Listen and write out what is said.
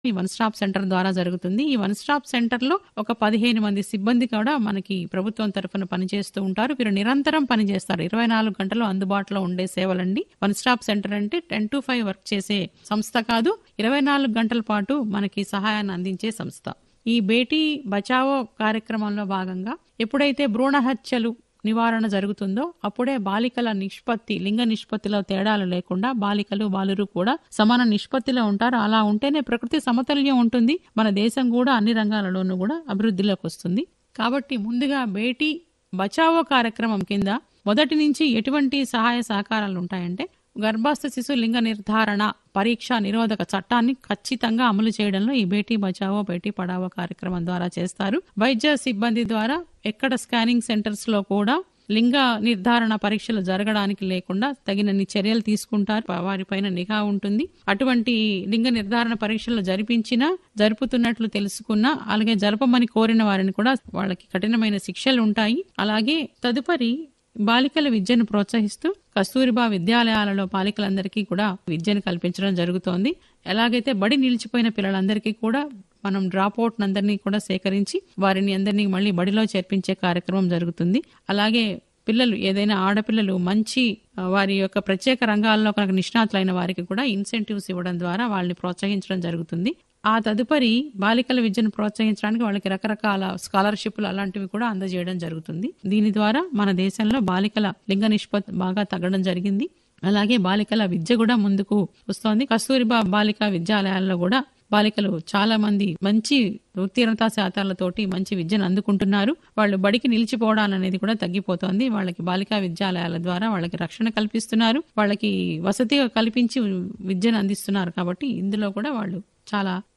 ఈ one stop centre ద్వారా జరుగుతుంది ఈ వన్ స్టాప్ సెంటర్ లో ఒక పదిహేను మంది సిబ్బంది కూడా మనకి ప్రభుత్వం తరఫున పనిచేస్తూ ఉంటారు వీరు నిరంతరం పనిచేస్తారు ఇరవై నాలుగు గంటలు అందుబాటులో ఉండే సేవలండి వన్ స్టాప్ సెంటర్ అంటే టెన్ టు ఫైవ్ వర్క్ చేసే సంస్థ కాదు ఇరవై నాలుగు గంటల పాటు మనకి సహాయాన్ని అందించే సంస్థ ఈ బేటీ బచావో కార్యక్రమంలో భాగంగా ఎప్పుడైతే భ్రూణ హత్యలు నివారణ జరుగుతుందో అప్పుడే బాలికల నిష్పత్తి లింగ నిష్పత్తిలో తేడాలు లేకుండా బాలికలు బాలురు కూడా సమాన నిష్పత్తిలో ఉంటారు అలా ఉంటేనే ప్రకృతి సమతుల్యం ఉంటుంది మన దేశం కూడా అన్ని రంగాలలోనూ కూడా అభివృద్ధిలోకి వస్తుంది కాబట్టి ముందుగా బేటీ బచావో కార్యక్రమం కింద మొదటి నుంచి ఎటువంటి సహాయ సహకారాలు ఉంటాయంటే గర్భస్థ శిశు లింగ నిర్ధారణ పరీక్ష నిరోధక చట్టాన్ని ఖచ్చితంగా అమలు చేయడంలో ఈ బేటీ బచావో బేటీ పడావో కార్యక్రమం ద్వారా చేస్తారు వైద్య సిబ్బంది ద్వారా ఎక్కడ స్కానింగ్ సెంటర్స్ లో కూడా లింగ నిర్ధారణ పరీక్షలు జరగడానికి లేకుండా తగినన్ని చర్యలు తీసుకుంటారు వారిపైన నిఘా ఉంటుంది అటువంటి లింగ నిర్ధారణ పరీక్షలు జరిపించినా జరుపుతున్నట్లు తెలుసుకున్నా అలాగే జరపమని కోరిన వారిని కూడా వాళ్ళకి కఠినమైన శిక్షలు ఉంటాయి అలాగే తదుపరి బాలికల విద్యను ప్రోత్సహిస్తూ కస్తూరిబా విద్యాలయాలలో బాలికలందరికీ కూడా విద్యను కల్పించడం జరుగుతోంది ఎలాగైతే బడి నిలిచిపోయిన పిల్లలందరికీ కూడా మనం డ్రాప్ అవుట్ అందరినీ కూడా సేకరించి వారిని అందరినీ మళ్ళీ బడిలో చేర్పించే కార్యక్రమం జరుగుతుంది అలాగే పిల్లలు ఏదైనా ఆడపిల్లలు మంచి ఆ, వారి యొక్క ప్రత్యేక రంగాల్లో కనుక నిష్ణాతులైన వారికి కూడా ఇన్సెంటివ్స్ ఇవ్వడం ద్వారా వాళ్ళని ప్రోత్సహించడం జరుగుతుంది ఆ తదుపరి బాలికల విద్యను ప్రోత్సహించడానికి వాళ్ళకి రకరకాల స్కాలర్షిప్లు అలాంటివి కూడా అందజేయడం జరుగుతుంది దీని ద్వారా మన దేశంలో బాలికల లింగ నిష్పత్తి బాగా తగ్గడం జరిగింది అలాగే బాలికల విద్య కూడా ముందుకు వస్తోంది కస్తూరిబా బాలికా విద్యాలయాల్లో కూడా బాలికలు చాలా మంది మంచి ఉత్తీర్ణతా శాతాలతోటి మంచి విద్యను అందుకుంటున్నారు వాళ్ళు బడికి నిలిచిపోవడం అనేది కూడా తగ్గిపోతోంది వాళ్ళకి బాలికా విద్యాలయాల ద్వారా వాళ్ళకి రక్షణ కల్పిస్తున్నారు వాళ్ళకి వసతి కల్పించి విద్యను అందిస్తున్నారు కాబట్టి ఇందులో కూడా వాళ్ళు చాలా